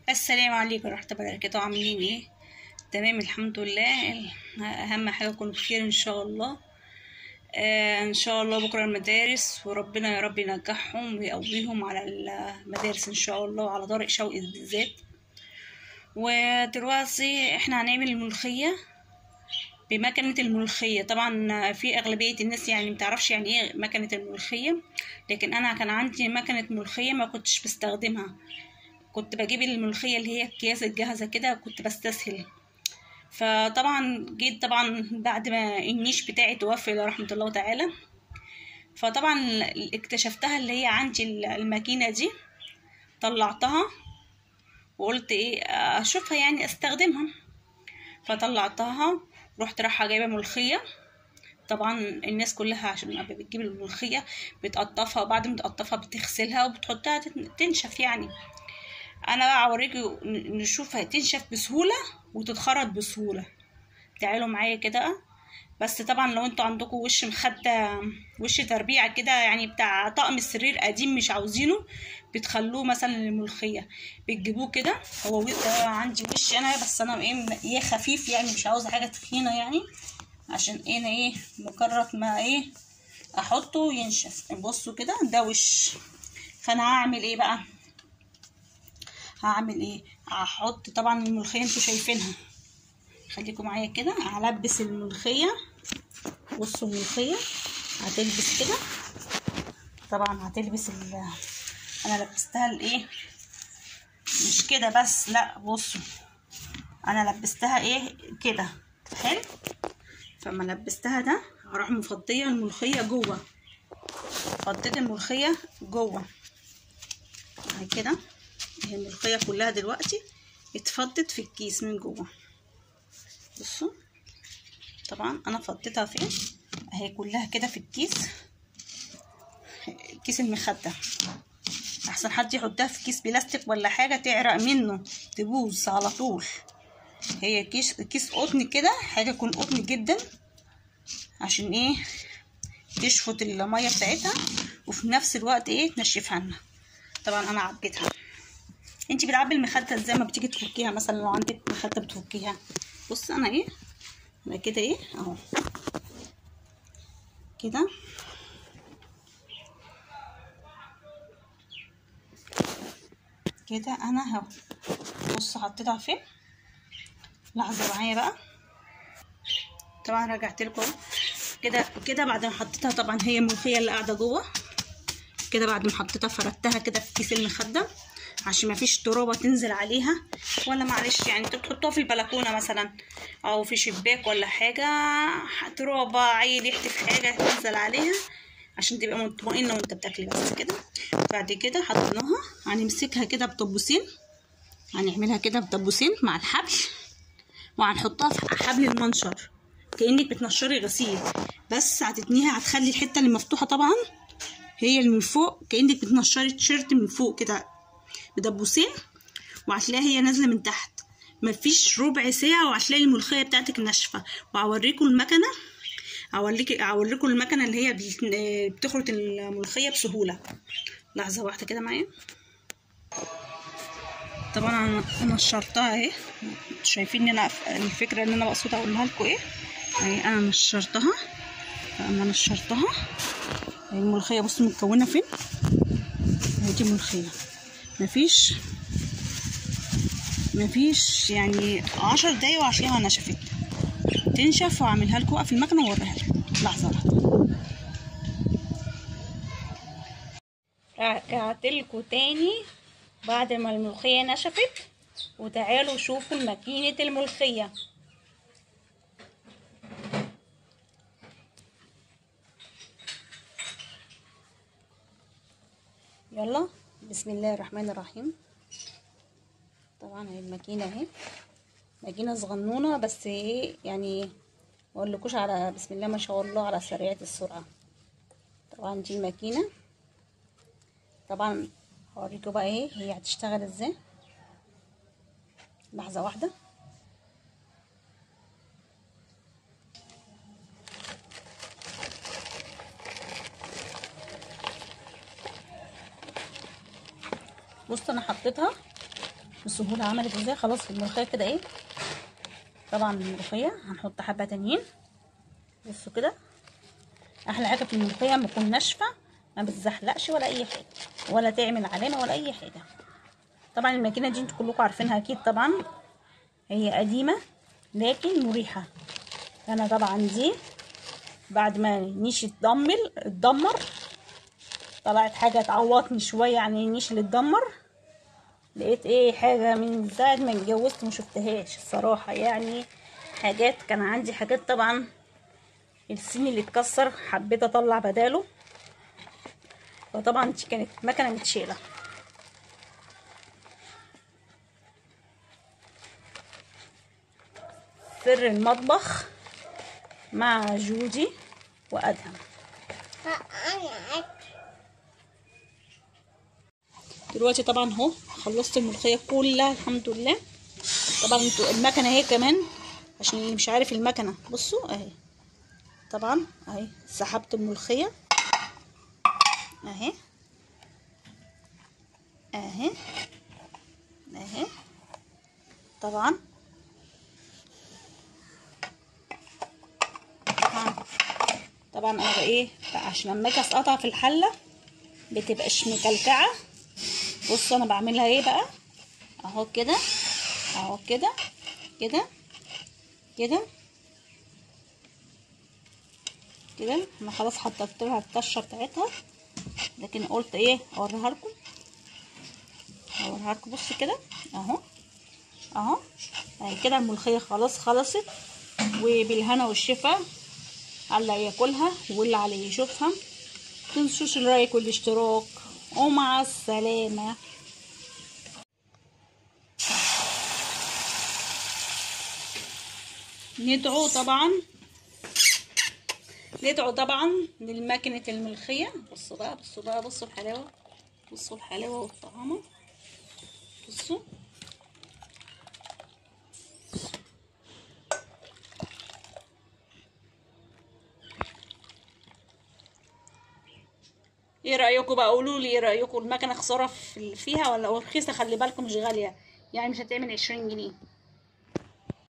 السلام عليكم ورحمة الله وبركاته عاملين ايه تمام الحمد لله اهم حاجة يكونوا بخير ان شاء الله آه ان شاء الله بكرة المدارس وربنا يا رب ينجحهم ويقويهم على المدارس ان شاء الله وعلى طارق شوقي بالذات ودلوقتي احنا هنعمل الملوخية بمكنة الملوخية طبعا في أغلبية الناس يعني متعرفش يعني ايه مكنة الملوخية لكن أنا كان عندي مكنة ملوخية ما كنتش بستخدمها كنت بجيب الملوخية اللي هي الأكياس الجاهزة كده كنت بستسهل فطبعا جيت طبعا بعد ما النيش بتاعي توفي رحمة الله تعالى فطبعا اكتشفتها اللي هي عندي الماكينة دي طلعتها وقلت ايه اشوفها يعني استخدمها فطلعتها رحت رايحة جايبة ملوخية طبعا الناس كلها عشان لما بتجيب الملوخية بتقطفها وبعد ما تقطفها بتغسلها وبتحطها تنشف يعني انا بقى اوريكي نشوفها تنشف بسهولة وتتخرط بسهولة تعالوا معايا كده بس طبعا لو انتوا عندكم وش مخدة وش تربيع كده يعني بتاع طقم السرير قديم مش عاوزينه بتخلوه مثلا للملوخية بتجيبوه كده هو ده عندي وش انا بس انا ايه ايه خفيف يعني مش عاوزة حاجة تخينة يعني عشان ايه انا ايه مكرر ما ايه احطه ينشف بصوا كده ده وش فانا هعمل ايه بقى هعمل ايه هحط طبعا الملوخيه انتوا شايفينها خليكم معايا كده هلبس الملوخيه بصوا الملوخيه هتلبس كده طبعا هتلبس ال انا لبستها الايه مش كده بس لا بصوا انا لبستها ايه كده حلو فما لبستها ده هروح مفضيه الملوخيه جوه فضيت الملوخيه جوه اهي كده اهي الملوخيه كلها دلوقتي اتفضت في الكيس من جوه بصوا طبعا انا فضيتها فين اهي كلها كده في الكيس الكيس المخده احسن حد يحطها في كيس بلاستيك ولا حاجه تعرق منه تبوظ على طول هي كيس كيس قطن كده حاجه تكون قطن جدا عشان ايه تشفط الميه بتاعتها وفي نفس الوقت ايه تنشفها لنا طبعا انا عبيتها انت بتعبي المخده ازاي ما بتيجي تفكيها مثلا لو عندك مخده بتفكيها بص انا ايه انا كده ايه اهو كده كده انا اهو بص حطيتها فين لحظه معايا بقى طبعا رجعت لكم كده كده بعد ما حطيتها طبعا هي الملوخيه اللي قاعده جوه كده بعد ما حطيتها فردتها كده في كيس المخده عشان ما فيش ترابه تنزل عليها ولا معلش يعني انتوا بتحطوها في البلكونه مثلا او في شباك ولا حاجه ترابه عيل يحتف حاجه تنزل عليها عشان تبقى مطمئنه وانت بتاكلي بس كده بعد كده حطيناها هنمسكها كده بطبوسين هنعملها كده بطبوسين مع الحبل وهنحطها في حبل المنشر كانك بتنشري غسيل بس هتتنيها هتخلي الحته اللي مفتوحه طبعا هي اللي من فوق كانك بتنشري تيشيرت من فوق كده بدبوسين وهتلاقيها هي نازله من تحت مفيش ربع ساعه وهتلاقي الملوخيه بتاعتك ناشفه وهوريكم المكنه هوريك هوريكم المكنه اللي هي بتخرط الملوخيه بسهوله لحظه واحده كده معايا طبعا انا نشرتها اهي شايفين ان انا الفكره ان انا مقصوده اقولها لكم ايه اهي انا نشرتها انا نشرتها الملوخيه بصوا متكونه فين اهي دي ملوخيه مفيش مفيش يعني عشر دقايق وهتلاقيها نشفت تنشف واعملها لكم في المكنه واوريها لكم لحظه واحده رجعت لكم تاني بعد ما الملوخيه نشفت وتعالوا شوفوا ماكينه الملوخيه يلا بسم الله الرحمن الرحيم طبعا هي الماكينه اهي ماكينه صغنونه بس ايه يعني مقولكوش على بسم الله ما شاء الله على سريعه السرعه طبعا دي الماكينه طبعا هوريكم بقى ايه هي هتشتغل ازاي لحظه واحده بص انا حطيتها بسهولة عملت ازاي خلاص الملوخية كده ايه طبعا الملوخية هنحط حبة تانيين بصوا كده احلى حاجة في الملوخية ما تكون ناشفة ما بتزحلقش ولا اي حاجة ولا تعمل علامة ولا اي حاجة طبعا الماكينة دي انتوا كلكم عارفينها اكيد طبعا هي قديمة لكن مريحة انا طبعا دي بعد ما نيش اتدمر اتدمر طلعت حاجة تعوضني شوية عن النيش اللي اتدمر لقيت ايه حاجة من ساعة ما اتجوزت ما شفتهاش الصراحة يعني حاجات كان عندي حاجات طبعا السن اللي اتكسر حبيت اطلع بداله فطبعا دي كانت مكنة متشالة سر المطبخ مع جودي وادهم دلوقتي طبعا اهو خلصت الملوخيه كلها الحمد لله طبعا انتوا المكنه اهي كمان عشان اللي مش عارف المكنه بصوا اهي طبعا اهي سحبت الملوخيه اهي اهي اهي طبعا طبعا طبعا انا بقى ايه بقى عشان لما اجي اسقطها في الحله بتبقاش مكلكعه بصوا انا بعملها ايه بقى اهو كده اهو كده كده كده كده انا خلاص حطيت لها الطشه بتاعتها لكن قلت ايه اوريها لكم اوريها لكم بصوا كده اهو اهو اهي كده الملوخيه خلاص خلصت وبالهنا والشفا على ياكلها واللي عليه يشوفها تنسوش اللايك والاشتراك ومع السلامة ندعو طبعا ندعو طبعا للماكينة الملخية بصوا بقى بصوا بقى بصوا الحلاوة بصوا الحلاوة والطعامة بصوا ايه رايكم بقى قولوا لي ايه رايكم المكنه خساره في- فيها ولا رخيصه خلي بالكم مش غاليه يعني مش هتعمل عشرين جنيه